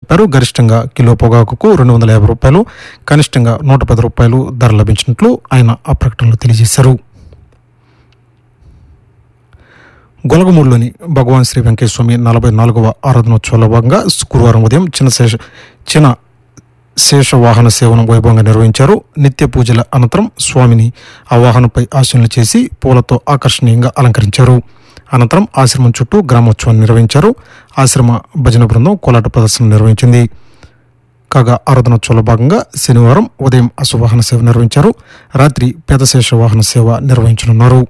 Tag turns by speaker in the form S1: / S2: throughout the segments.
S1: తెలిపారు గరిష్టంగా కిలో పొగాకుకు రెండు వందల యాభై రూపాయలు కనిష్టంగా నూట పది రూపాయలు ధర లభించినట్లు ఆయన ఆ ప్రకటనలో తెలియజేశారు గొలగమూడులోని భగవాన్ శ్రీ వెంకటేశ్వర స్వామి నలభై నాలుగవ ఆరాధనోత్సవంలో భాగంగా గురువారం ఉదయం చిన్న శేష చిన్న శేష వాహన సేవను వైభవంగా నిర్వహించారు నిత్య పూజల అనంతరం స్వామిని ఆ వాహనంపై ఆశీనులు చేసి పూలతో ఆకర్షణీయంగా అలంకరించారు అనంతరం ఆశ్రమం చుట్టూ గ్రామోత్సవాన్ని నిర్వహించారు ఆశ్రమ భజన బృందం కోలాట ప్రదర్శన నిర్వహించింది కాగా ఆరాధనోత్సవంలో భాగంగా శనివారం ఉదయం అశ్వవాహన సేవ నిర్వహించారు రాత్రి పేదశేష వాహన సేవ నిర్వహించనున్నారు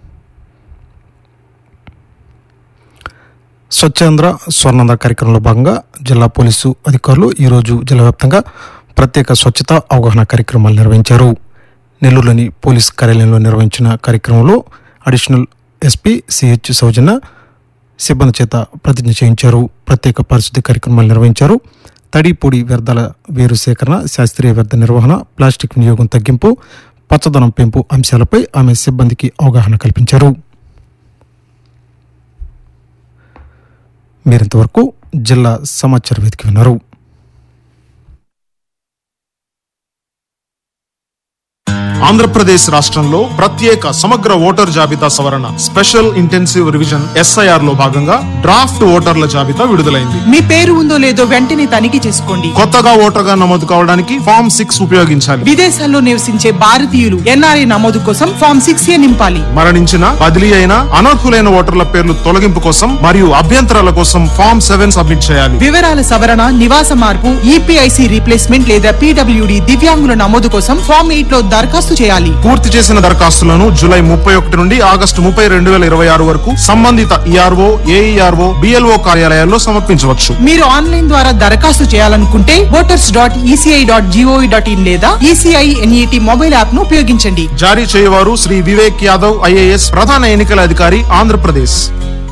S1: స్వచ్ఛాంధ్ర స్వర్ణాంధ్ర కార్యక్రమంలో భాగంగా జిల్లా పోలీసు అధికారులు ఈరోజు జిల్లా వ్యాప్తంగా ప్రత్యేక స్వచ్ఛత అవగాహన కార్యక్రమాలు నిర్వహించారు నెల్లూరులోని పోలీస్ కార్యాలయంలో నిర్వహించిన కార్యక్రమంలో అడిషనల్ ఎస్పీ సిహెచ్ సౌజన్య సిబ్బంది చేత ప్రతిజ్ఞ చేయించారు ప్రత్యేక పరిశుద్ధి కార్యక్రమాలు నిర్వహించారు తడి పొడి వ్యర్థాల వేరు సేకరణ శాస్త్రీయ వ్యర్థ నిర్వహణ ప్లాస్టిక్ వినియోగం తగ్గింపు పచ్చదనం పెంపు అంశాలపై ఆమె సిబ్బందికి అవగాహన కల్పించారు మీరింతవరకు జిల్లా సమాచార వేదిక విన్నారు
S2: ఆంధ్రప్రదేశ్ రాష్ట్రంలో ప్రత్యేక సమగ్ర ఓటర్ జాబితా సవరణ స్పెషల్ ఇంటెన్సివ్ రివిజన్ ఎస్ఐఆర్ లో భాగంగా డ్రాఫ్ట్ ఓటర్ల జాబితా విడుదలైంది
S3: మీ పేరు ఉందో లేదో వెంటనే తనిఖీ చేసుకోండి
S2: కొత్తగా ఓటర్గా నమోదు కావడానికి ఫామ్ సిక్స్ ఉపయోగించాలి
S3: విదేశాల్లో నివసించే భారతీయులు ఎన్ఆర్ఐ నమోదు కోసం ఫామ్ సిక్స్ ఏ నింపాలి
S2: మరణించిన బదిలీ అయిన అనర్హులైన ఓటర్ల పేర్లు తొలగింపు కోసం మరియు అభ్యంతరాల కోసం ఫామ్ సెవెన్ సబ్మిట్ చేయాలి
S3: వివరాల సవరణ నివాస మార్పు ఈపీఐసి రీప్లేస్మెంట్ లేదా పీడబ్ల్యూడి దివ్యాంగుల నమోదు కోసం ఫామ్ ఎయిట్ లో దరఖాస్తు చేయాలి
S2: పూర్తి చేసిన దరఖాస్తులను జూలై ముప్పై ఒకటి నుండి ఆగస్టు ముప్పై రెండు వేల ఇరవై ఆరు వరకు సంబంధిత ఈఆర్ఓ ఏఈఆర్ఓ బిఎల్ఓ కార్యాలయాల్లో సమర్పించవచ్చు
S3: మీరు ఆన్లైన్ ద్వారా దరఖాస్తు చేయాలనుకుంటే voters dot ECI dot GOV dot in లేదా ఈసీఐ ఎన్ఈటి మొబైల్ యాప్ ను ఉపయోగించండి
S2: జారీ చేయవారు శ్రీ వివేక్ యాదవ్ ఐఏఎస్ ప్రధాన ఎన్నికల అధికారి ఆంధ్రప్రదేశ్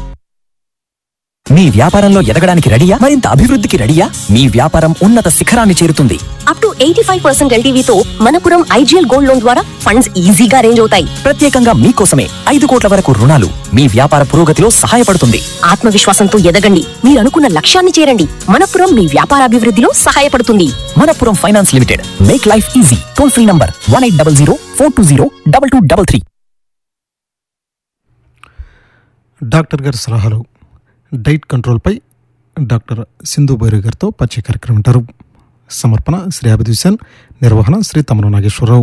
S4: మీ వ్యాపారంలో ఎదగడానికి రెడీయా మరింత అభివృద్ధికి రెడీయా మీ వ్యాపారం ఉన్నత శిఖరాన్ని చేరుతుంది
S5: up to eighty five percent ఎల్టీవీతో మనపురం ఐజీఎల్ గోల్డ్ లోన్ ద్వారా ఫండ్స్ ఈజీగా రేంజ్ అవుతాయి
S4: ప్రత్యేకంగా మీకోసమే ఐదు కోట్ల వరకు రుణాలు మీ వ్యాపార పురోగతిలో సహాయపడుతుంది
S5: ఆత్మవిశ్వాసంతో ఎదగండి మీరు అనుకున్న లక్ష్యాన్ని చేరండి మనపురం మీ వ్యాపార అభివృద్ధిలో సహాయపడుతుంది
S4: Manappuram finance limited make life easy toll free number one eight double zero four two zero double two double three
S1: doctor గారి సలహాలు డైట్ కంట్రోల్పై డాక్టర్ సింధు బైరు గారితో పరిచయ కార్యక్రమం ఉంటారు సమర్పణ శ్రీ అభిద్ హుసేన్ నిర్వహణ శ్రీ తమర నాగేశ్వరరావు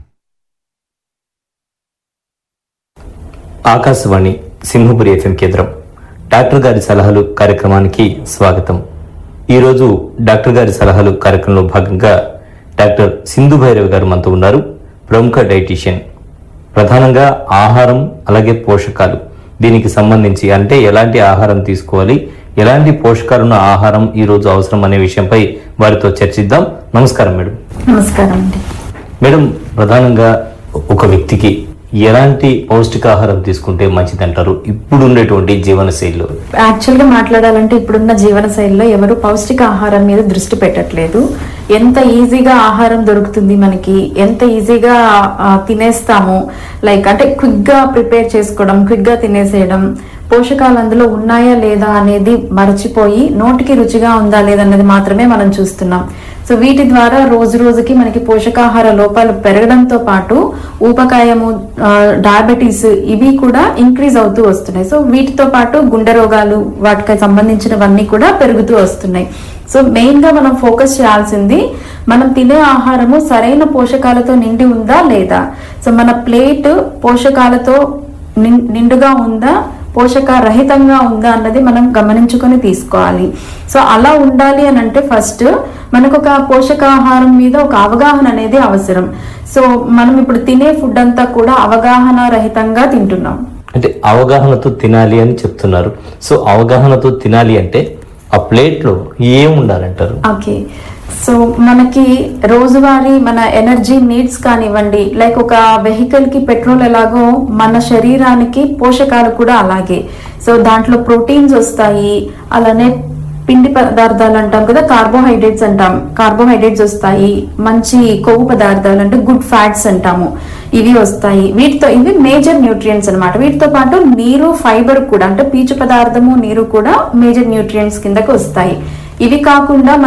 S6: ఆకాశవాణి సింహపురి ఎఫ్ఎం కేంద్రం డాక్టర్ గారి సలహాలు కార్యక్రమానికి స్వాగతం ఈరోజు డాక్టర్ గారి సలహాలు కార్యక్రమంలో భాగంగా డాక్టర్ సింధు భైరవ్ గారు మనతో ఉన్నారు ప్రముఖ డైటీషియన్ ప్రధానంగా ఆహారం అలాగే పోషకాలు దీనికి సంబంధించి అంటే ఎలాంటి ఆహారం తీసుకోవాలి ఎలాంటి పోషకాలున్న ఆహారం ఈ రోజు అవసరం అనే విషయంపై వారితో చర్చిద్దాం నమస్కారం మేడం
S7: నమస్కారం అండి
S6: మేడం ప్రధానంగా ఒక వ్యక్తికి ఎలాంటి పౌష్టికాహారం తీసుకుంటే మంచిది అంటారు ఇప్పుడు ఉండేటువంటి జీవన శైలిలో
S7: యాక్చువల్ గా మాట్లాడాలంటే ఇప్పుడున్న జీవన శైలిలో ఎవరు పౌష్టిక ఆహారం మీద దృష్టి పెట్టట్లేదు ఎంత ఈజీగా ఆహారం దొరుకుతుంది మనకి ఎంత ఈజీగా ఆ, తినేస్తాము లైక్ అంటే క్విక్ గా ప్రిపేర్ చేసుకోవడం క్విక్ గా తినేసేయడం పోషకాలు అందులో ఉన్నాయా లేదా అనేది మరచిపోయి నోటికి రుచిగా ఉందా లేదా అనేది మాత్రమే మనం చూస్తున్నాం సో వీటి ద్వారా రోజు రోజుకి మనకి పోషకాహార లోపాలు పెరగడంతో పాటు ఊపకాయము ఆ, డయాబెటీస్ ఇవి కూడా ఇంక్రీజ్ అవుతూ వస్తున్నాయి సో వీటితో పాటు గుండె రోగాలు వాటికి సంబంధించినవన్నీ కూడా పెరుగుతూ వస్తున్నాయి సో మెయిన్ గా మనం ఫోకస్ చేయాల్సింది మనం తినే ఆహారము సరైన పోషకాలతో నిండి ఉందా లేదా సో మన ప్లేట్ పోషకాలతో నిం- నిండుగా ఉందా పోషక రహితంగా ఉందా అన్నది మనం గమనించుకొని తీసుకోవాలి సో అలా ఉండాలి అని అంటే ఫస్ట్ మనకు ఒక పోషకాహారం మీద ఒక అవగాహన అనేది అవసరం సో మనం ఇప్పుడు తినే ఫుడ్ అంతా కూడా అవగాహన రహితంగా తింటున్నాం
S6: అంటే అవగాహనతో తినాలి అని చెప్తున్నారు సో అవగాహనతో తినాలి అంటే ఆ ప్లేట్లో ఏం ఉండాలంటారు
S7: ఓకే సో మనకి రోజువారీ మన ఎనర్జీ నీడ్స్ కానివ్వండి లైక్ ఒక వెహికల్ కి పెట్రోల్ ఎలాగో మన శరీరానికి పోషకాలు కూడా అలాగే సో దాంట్లో ప్రోటీన్స్ వస్తాయి అలానే పిండి పదార్థాలు అంటాం కదా కార్బోహైడ్రేట్స్ అంటాం కార్బోహైడ్రేట్స్ వస్తాయి మంచి కొవ్వు పదార్థాలు అంటే గుడ్ ఫ్యాట్స్ అంటాము ఇవి వస్తాయి వీటితో ఇవి మేజర్ న్యూట్రియంట్స్ అన్నమాట వీటితో పాటు నీరు ఫైబర్ కూడా అంటే పీచు పదార్థము నీరు కూడా మేజర్ న్యూట్రియంట్స్ కిందకు వస్తాయి ఇవి కాకుండా